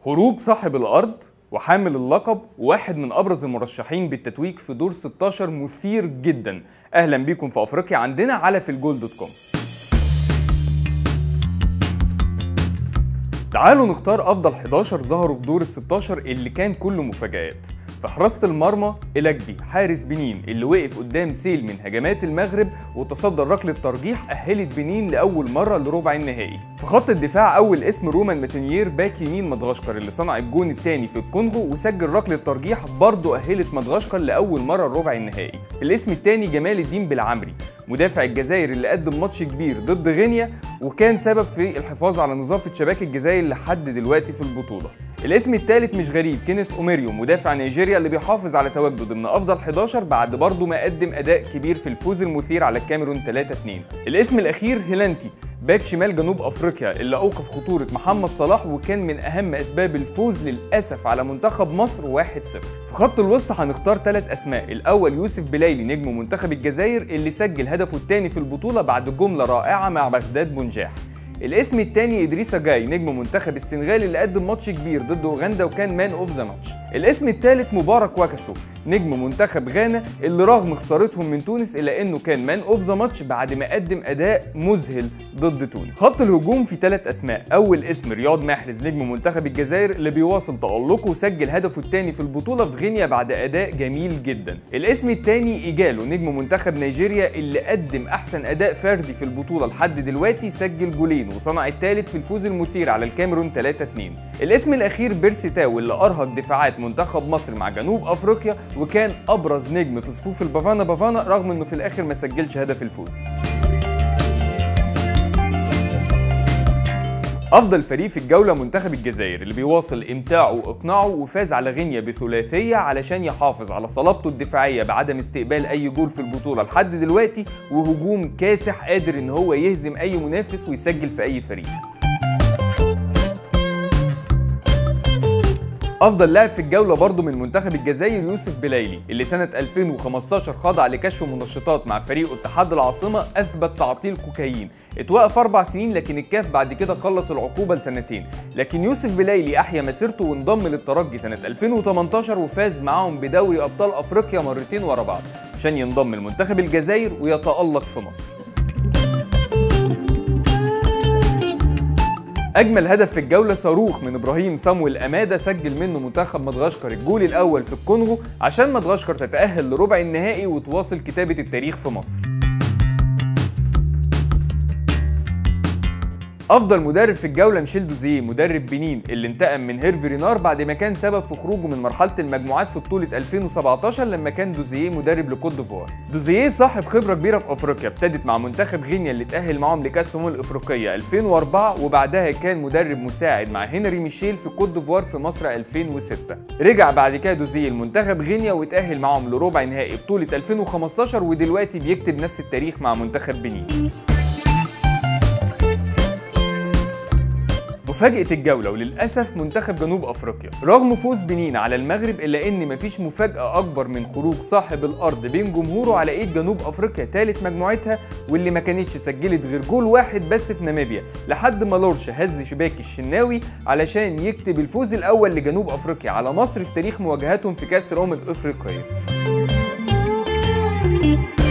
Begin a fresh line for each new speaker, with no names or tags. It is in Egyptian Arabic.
خروج صاحب الأرض وحامل اللقب وواحد من أبرز المرشحين بالتتويج في دور 16 مثير جدا أهلا بيكم في أفريقيا عندنا على في الجول دوت كوم تعالوا نختار أفضل 11 ظهروا في دور ال 16 اللي كان كله مفاجآت في حراسة المرمى إلاجبي حارس بنين اللي وقف قدام سيل من هجمات المغرب وتصدى ركلة ترجيح أهلت بنين لأول مرة لربع النهائي في خط الدفاع أول اسم رومان ماتينيير باك يمين مدغشقر اللي صنع الجون الثاني في الكونغو وسجل ركلة ترجيح برضه أهلت مدغشقر لأول مرة الربع النهائي الاسم الثاني جمال الدين بالعمري مدافع الجزائر اللي قدم ماتش كبير ضد غينيا وكان سبب في الحفاظ على نظافة شباك الجزائر لحد دلوقتي في البطولة الاسم الثالث مش غريب كينيث اوميريو مدافع نيجيريا اللي بيحافظ على تواجده ضمن افضل 11 بعد برضه ما قدم اداء كبير في الفوز المثير على الكاميرون 3-2 الاسم الاخير هيلانتي باك شمال جنوب افريقيا اللي اوقف خطوره محمد صلاح وكان من اهم اسباب الفوز للاسف على منتخب مصر 1-0 في خط الوسط هنختار ثلاث اسماء الاول يوسف بلايلي نجم منتخب الجزائر اللي سجل هدفه الثاني في البطوله بعد جمله رائعه مع بغداد بنجاح الاسم الثاني ادريسا جاي نجم منتخب السنغال اللي قدم ماتش كبير ضد اوغندا وكان مان اوف ذا ماتش الاسم الثالث مبارك واكاسو نجم منتخب غانا اللي رغم خسارتهم من تونس الا انه كان مان اوف ذا ماتش بعد ما قدم اداء مذهل ضد تونس خط الهجوم في ثلاث اسماء اول اسم رياض محرز نجم منتخب الجزائر اللي بيواصل تالقه وسجل هدفه الثاني في البطوله في غينيا بعد اداء جميل جدا الاسم الثاني ايجالو نجم منتخب نيجيريا اللي قدم احسن اداء فردي في البطوله لحد دلوقتي سجل جولين وصنع الثالث في الفوز المثير على الكاميرون 3-2 الاسم الاخير بيرسي تاو اللي ارهق دفاعات منتخب مصر مع جنوب افريقيا وكان ابرز نجم في صفوف البافانا بافانا رغم انه في الاخر ما سجلش هدف الفوز افضل فريق في الجوله منتخب الجزائر اللي بيواصل امتاعه واقناعه وفاز على غينيا بثلاثيه علشان يحافظ على صلابته الدفاعيه بعدم استقبال اي جول في البطوله لحد دلوقتي وهجوم كاسح قادر ان هو يهزم اي منافس ويسجل في اي فريق افضل لاعب في الجوله برضه من منتخب الجزائر يوسف بلايلي اللي سنه 2015 خضع لكشف منشطات مع فريقه اتحاد العاصمه اثبت تعطيل كوكايين اتوقف اربع سنين لكن الكاف بعد كده قلص العقوبه لسنتين لكن يوسف بلايلي احيا مسيرته وانضم للترجي سنه 2018 وفاز معاهم بدوري ابطال افريقيا مرتين ورا بعض عشان ينضم لمنتخب الجزائر ويتالق في مصر اجمل هدف في الجوله صاروخ من ابراهيم صامويل اماده سجل منه منتخب مدغشقر الجول الاول في الكونغو عشان مدغشقر تتاهل لربع النهائي وتواصل كتابه التاريخ في مصر افضل مدرب في الجوله ميشيل دوزيه مدرب بنين اللي انتقم من هيرفي رينار بعد ما كان سبب في خروجه من مرحله المجموعات في بطوله 2017 لما كان دوزيه مدرب لكوت ديفوار دوزيه صاحب خبره كبيره في افريقيا ابتدت مع منتخب غينيا اللي اتاهل معاهم لكاس الامم الافريقيه 2004 وبعدها كان مدرب مساعد مع هنري ميشيل في كوت ديفوار في مصر 2006 رجع بعد كده دوزيه لمنتخب غينيا واتاهل معاهم لربع نهائي بطوله 2015 ودلوقتي بيكتب نفس التاريخ مع منتخب بنين مفاجأة الجولة وللأسف منتخب جنوب أفريقيا رغم فوز بنين على المغرب إلا إن مفيش مفاجأة أكبر من خروج صاحب الأرض بين جمهوره على إيد جنوب أفريقيا ثالث مجموعتها واللي ما كانتش سجلت غير جول واحد بس في ناميبيا لحد ما لورش هز شباك الشناوي علشان يكتب الفوز الأول لجنوب أفريقيا على مصر في تاريخ مواجهاتهم في كأس الأمم الأفريقية